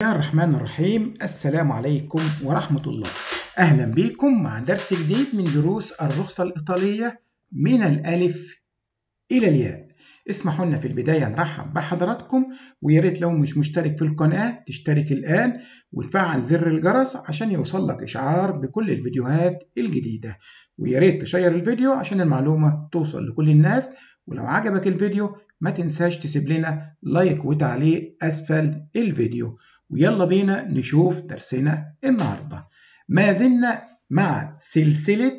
الله الرحمن الرحيم السلام عليكم ورحمة الله أهلا بكم مع درس جديد من دروس الرخصة الإيطالية من الألف إلى الياء اسمحوا لنا في البداية نرحب بحضراتكم ويا ريت لو مش مشترك في القناة تشترك الآن وتفعل زر الجرس عشان يوصل لك إشعار بكل الفيديوهات الجديدة ويا ريت تشير الفيديو عشان المعلومة توصل لكل الناس ولو عجبك الفيديو ما تنساش تسيب لنا لايك وتعليق أسفل الفيديو ويلا بينا نشوف درسنا النهاردة ما زلنا مع سلسلة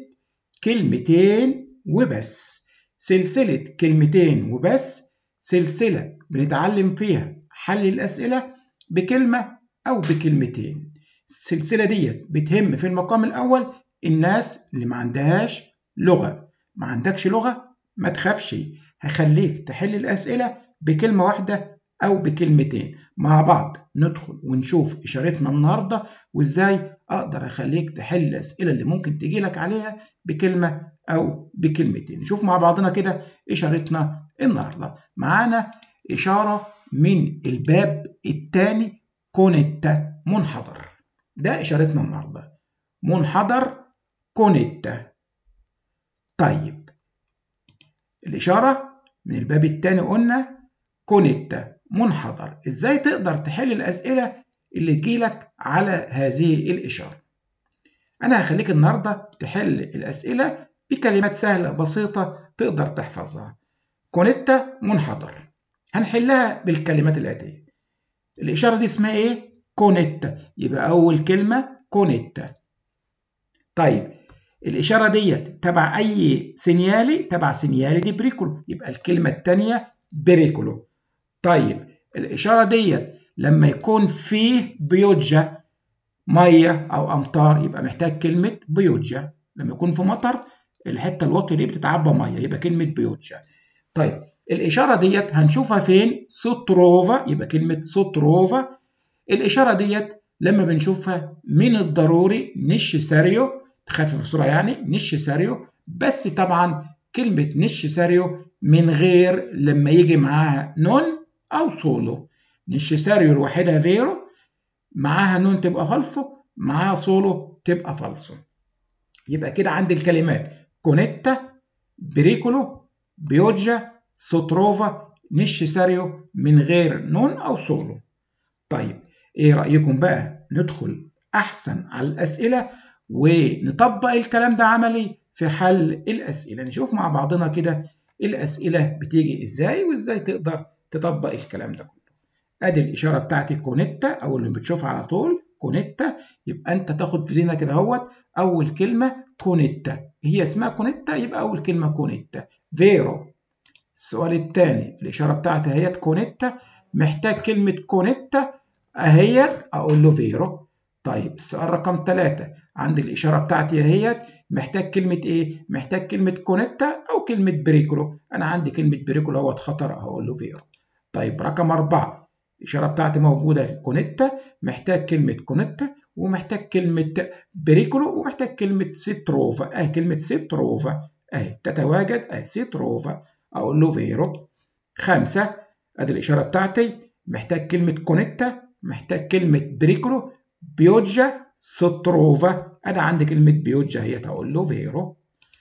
كلمتين وبس سلسلة كلمتين وبس سلسلة بنتعلم فيها حل الأسئلة بكلمة أو بكلمتين السلسلة ديت بتهم في المقام الأول الناس اللي ما عندهاش لغة ما عندكش لغة ما تخافش هخليك تحل الأسئلة بكلمة واحدة أو بكلمتين مع بعض ندخل ونشوف إشارتنا النهاردة وإزاي أقدر أخليك تحل الأسئلة اللي ممكن تجيلك عليها بكلمة أو بكلمتين نشوف مع بعضنا كده إشارتنا النهاردة معانا إشارة من الباب الثاني كونيتا منحدر ده إشارتنا النهاردة منحدر كونيتا طيب الإشارة من الباب الثاني قلنا كونيتا منحدر ازاي تقدر تحل الأسئلة اللي تجيلك على هذه الإشارة أنا هخليك النهاردة تحل الأسئلة بكلمات سهلة بسيطة تقدر تحفظها كونيتا منحدر هنحلها بالكلمات الآتية الإشارة دي اسمها إيه؟ كونيتا يبقى أول كلمة كونيتا طيب الإشارة ديت تبع أي سينيالي تبع سينيالي دي بريكولو يبقى الكلمة الثانية بريكولو طيب الإشارة ديت لما يكون فيه بيوجة مية أو أمطار يبقى محتاج كلمة بيوجة لما يكون في مطر الحتة الواطية دي بتتعبى مية يبقى كلمة بيوجة طيب الإشارة ديت هنشوفها فين سوتروفا يبقى كلمة سوتروفا الإشارة ديت لما بنشوفها من الضروري نش ساريو تخفف الصورة يعني نش ساريو بس طبعا كلمة نش ساريو من غير لما يجي معاها نون أو سولو نش ساريو لوحدها فيرو معاها نون تبقى فالسو معاها سولو تبقى فالسو يبقى كده عندي الكلمات كونيتا بريكولو بيوجا سوتروفا نش ساريو من غير نون أو سولو طيب ايه رأيكم بقى ندخل أحسن على الأسئلة ونطبق الكلام ده عملي في حل الأسئلة نشوف مع بعضنا كده الأسئلة بتيجي إزاي وإزاي تقدر تطبق الكلام ده كله أدي الإشارة بتاعتي كونيتا أو اللي بتشوفها على طول كونيتا يبقى أنت تاخد في ذهنك كده اهوت أول كلمة كونيتا هي اسمها كونيتا يبقى أول كلمة كونيتا فيرو السؤال الثاني الإشارة بتاعتي اهيت كونيتا محتاج كلمة كونيتا اهيت أقول له فيرو طيب السؤال رقم ثلاثة عند الإشارة بتاعتي اهيت محتاج كلمة إيه؟ محتاج كلمة كونيتا أو كلمة بريكولو أنا عندي كلمة بريكولو اهوت خطر هقول له فيرو طيب رقم أربعة الإشارة بتاعتي موجودة كونيتا محتاج كلمة كونيتا ومحتاج كلمة بريكولو ومحتاج كلمة سيتروفا أهي كلمة سيتروفا أهي تتواجد أهي سيتروفا أقول له فيرو خمسة أدي الإشارة بتاعتي محتاج كلمة كونيتا محتاج كلمة بريكولو بيوجا ستروفا أنا عندي كلمة بيوجا هي هقول له فيرو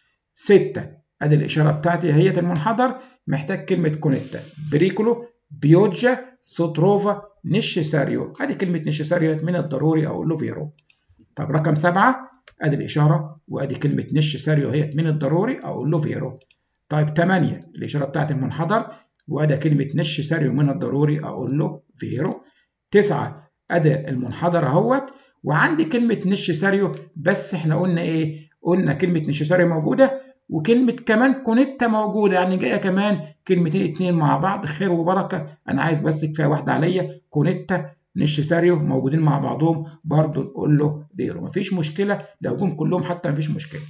ستة أدي الإشارة بتاعتي هي المنحدر محتاج كلمة كونيتا بريكولو بيوجا ستروفا نشساريو أدي كلمة نشساريو من الضروري أقول له فيرو طب رقم سبعة أدي الإشارة وأدي كلمة نشساريو هي من الضروري أقول له فيرو طيب 8 الإشارة بتاعت المنحدر وأدى كلمة نش ساريو من الضروري أقول له فيرو 9 أدى المنحدر أهوت وعندي كلمة نش ساريو بس إحنا قلنا إيه؟ قلنا كلمة نش ساريو موجودة وكلمة كمان كونيتا موجودة يعني جاية كمان كلمتين اتنين مع بعض خير وبركة أنا عايز بس كفاية واحدة عليا كونيتا نش ساريو موجودين مع بعضهم برضه نقول له فيرو مفيش مشكلة لو جم كلهم حتى مفيش مشكلة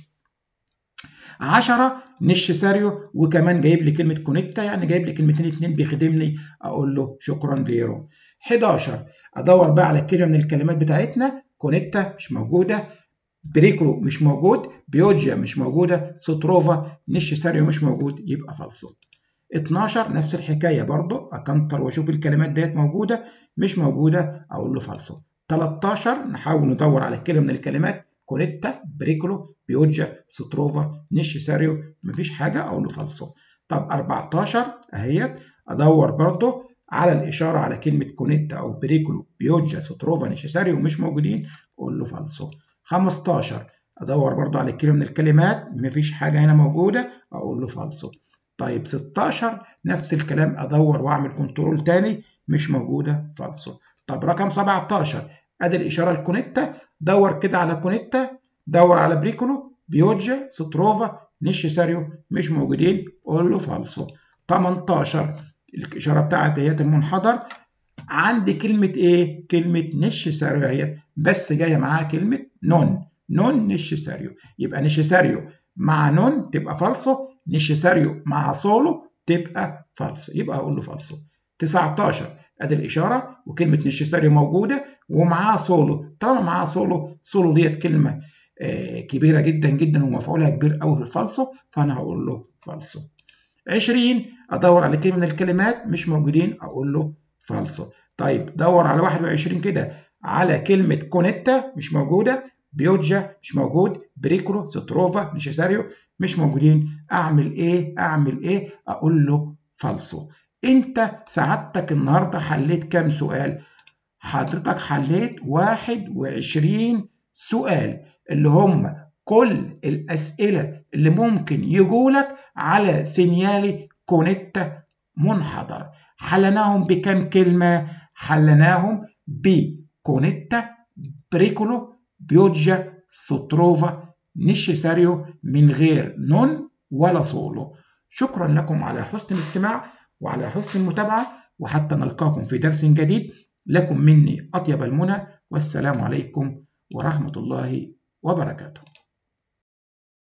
10 نش ساريو وكمان جايب لي كلمه كونيكتا يعني جايب لي كلمتين اتنين بيخدمني اقول له شكرا فيرو 11 ادور بقى على كلمه من الكلمات بتاعتنا كونيكتا مش موجوده بريكولو مش موجود بيوجيا مش موجوده ستروفا نش ساريو مش موجود يبقى فالسو 12 نفس الحكايه برضو اكنتر واشوف الكلمات ديت موجوده مش موجوده اقول له فالسو 13 نحاول ندور على كلمه من الكلمات كوريتا بريكولو بيوجا ستروفا نيشيساريو مفيش حاجه اقول له فالسو طب 14 اهيت ادور برضو على الاشاره على كلمه كونيتا او بريكولو بيوجا ستروفا نيشيساريو مش موجودين اقول له فالسو 15 ادور برضو على كلمه من الكلمات مفيش حاجه هنا موجوده اقول له فالسو طيب 16 نفس الكلام ادور واعمل كنترول تاني مش موجوده فالسو طب رقم 17 ادي الاشاره الكونيتا دور كده على كونيتا دور على بريكولو بيوجا ستروفا نيشيساريو مش موجودين قول له فالسو 18 الاشاره بتاعت ديت المنحدر عندي كلمه ايه كلمه نيشيساريو اهي بس جايه معاها كلمه نون نون نيشيساريو يبقى نيشيساريو مع نون تبقى فالسو نيشيساريو مع سولو تبقى فالسو يبقى هقول له فالسو 19 ادي الاشاره وكلمه نيشيساريو موجوده ومعاها سولو طالما معاها سولو سولو ديت كلمه آه كبيره جدا جدا ومفعولها كبير قوي في الفالسو فانا هقول له فالسو 20 ادور على كلمه من الكلمات مش موجودين اقول له فالسو طيب دور على 21 كده على كلمه كونيتا مش موجوده بيوجا مش موجود بريكولو ستروفا نيشيساريو مش موجودين اعمل ايه اعمل ايه اقول له فالسو انت سعادتك النهارده حليت كام سؤال حضرتك حليت 21 سؤال اللي هم كل الاسئله اللي ممكن يجولك على سينيالي كونيتا منحدر حلناهم بكام كلمه حلناهم بكونيتا بريكولو بيوجا ستروفا نيشيساريو من غير نون ولا سولو شكرا لكم على حسن الاستماع وعلى حسن المتابعة وحتى نلقاكم في درس جديد لكم مني أطيب المنى والسلام عليكم ورحمة الله وبركاته